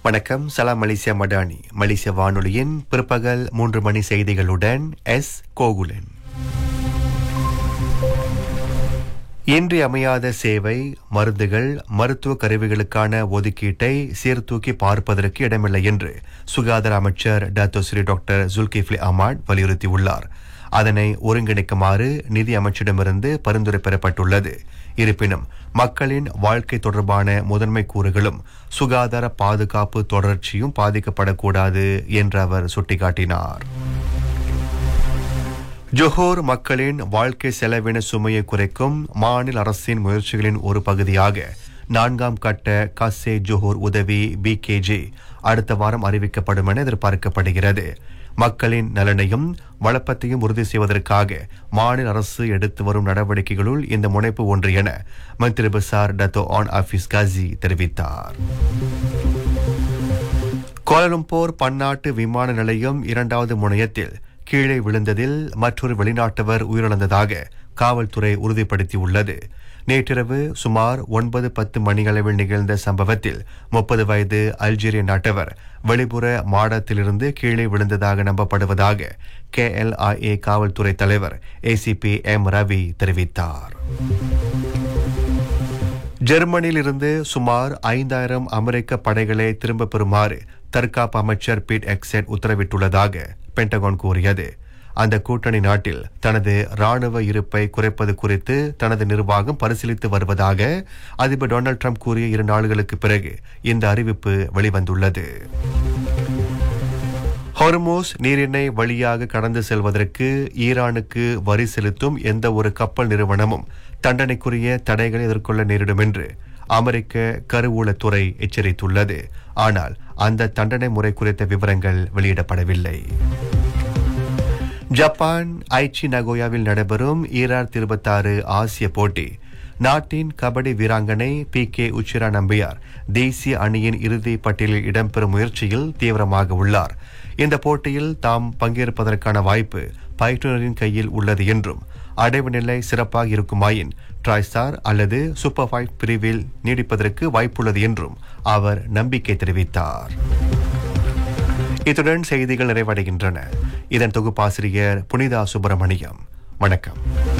வணக்கம் சலாம் மலேசியா மடானி மலேசிய வானொலியின் பிற்பகல் மூன்று மணி செய்திகளுடன் எஸ் கோகுலன் இன்றியமையாத சேவை மருந்துகள் மருத்துவ கருவிகளுக்கான ஒதுக்கீட்டை சீர்தூக்கி பார்ப்பதற்கு இடமில்லை என்று சுகாதார அமைச்சர் டாக்டர் டாக்டர் ஜுல்கிஃப்லி அமாட் வலியுறுத்தியுள்ளார் அதனை ஒருங்கிணைக்குமாறு நிதி அமைச்சிடமிருந்து பரிந்துரை பெறப்பட்டுள்ளது இருப்பினும் மக்களின் வாழ்க்கை தொடர்பான முதன்மை கூறுகளும் சுகாதார பாதுகாப்பு தொடர்ச்சியும் பாதிக்கப்படக்கூடாது என்று அவர் சுட்டிக்காட்டினார் ஜொஹோர் மக்களின் வாழ்க்கை செலவின சுமையை குறைக்கும் மாநில அரசின் முயற்சிகளின் ஒரு பகுதியாக நான்காம் கட்ட கசே ஜொஹோர் உதவி பிகேஜி அடுத்த வாரம் அறிவிக்கப்படும் என எதிர்பார்க்கப்படுகிறது மக்களின் நலனையும் வளப்பத்தையும் உறுதி செய்வதற்காக மாநில அரசு எடுத்து வரும் நடவடிக்கைகளுள் இந்த முனைப்பு ஒன்று என மந்திரி பசார் டத்தோ ஆன் ஆபீஸ் காசி தெரிவித்தார் கோலலம்பூர் பன்னாட்டு விமான நிலையம் இரண்டாவது முனையத்தில் கீழே விழுந்ததில் மற்றொரு வெளிநாட்டவர் உயிரிழந்ததாக காவல்துறை உறுதிப்படுத்தியுள்ளது நேற்றிரவு சுமார் ஒன்பது பத்து மணியளவில் நிகழ்ந்த சம்பவத்தில் முப்பது வயது அல்ஜீரிய நாட்டவர் வெளிப்புற மாடத்திலிருந்து கீழே விழுந்ததாக நம்பப்படுவதாக கேஎல்ஐஏ காவல்துறை தலைவர் ஏசிபி எம் ரவி தெரிவித்தார் ஜெர்மனியில் இருந்து சுமார் ஐந்தாயிரம் அமெரிக்க படைகளை திரும்பப் பெறுமாறு தற்காப்பு அமைச்சர் பீட் எக்ஸெட் உத்தரவிட்டுள்ளதாக பென்டகான் கூறியது அந்த கூட்டணி நாட்டில் தனது ராணுவ இருப்பை குறைப்பது குறித்து தனது நிர்வாகம் பரிசீலித்து வருவதாக அதிபர் டொனால்டு ட்ரம்ப் கூறிய இரு நாளுகளுக்கு பிறகு இந்த அறிவிப்பு வெளிவந்துள்ளது ஹொர்மோஸ் நீரிணை வழியாக கடந்து செல்வதற்கு ஈரானுக்கு வரி செலுத்தும் எந்த ஒரு கப்பல் நிறுவனமும் தண்டனைக்குரிய தடைகளை எதிர்கொள்ள நேரிடும் என்று அமெரிக்க கருவூலத்துறை எச்சரித்துள்ளது ஆனால் அந்த தண்டனை முறை குறித்த விவரங்கள் வெளியிடப்படவில்லை ஜப்பான் ஐச்சி நகோயாவில் நடைபெறும் ஈரார் இருபத்தாறு ஆசிய போட்டி நாட்டின் கபடி வீராங்கனை பி கே உச்சிரா நம்பியார் தேசிய அணியின் இறுதி பட்டியலில் இடம்பெறும் முயற்சியில் தீவிரமாக உள்ளார் இந்த போட்டியில் தாம் பங்கேற்பதற்கான வாய்ப்பு பயிற்றுனரின் கையில் உள்ளது என்றும் அடைவு நிலை சிறப்பாக இருக்குமாயின் ட்ரைஸ்டார் அல்லது சூப்பர் ஃபைவ் பிரிவில் நீடிப்பதற்கு வாய்ப்புள்ளது என்றும் அவர் நம்பிக்கை தெரிவித்தார் இத்துடன் செய்திகள் நிறைவடைகின்றன இதன் தொகுப்பாசிரியர் புனிதா சுப்பிரமணியம் வணக்கம்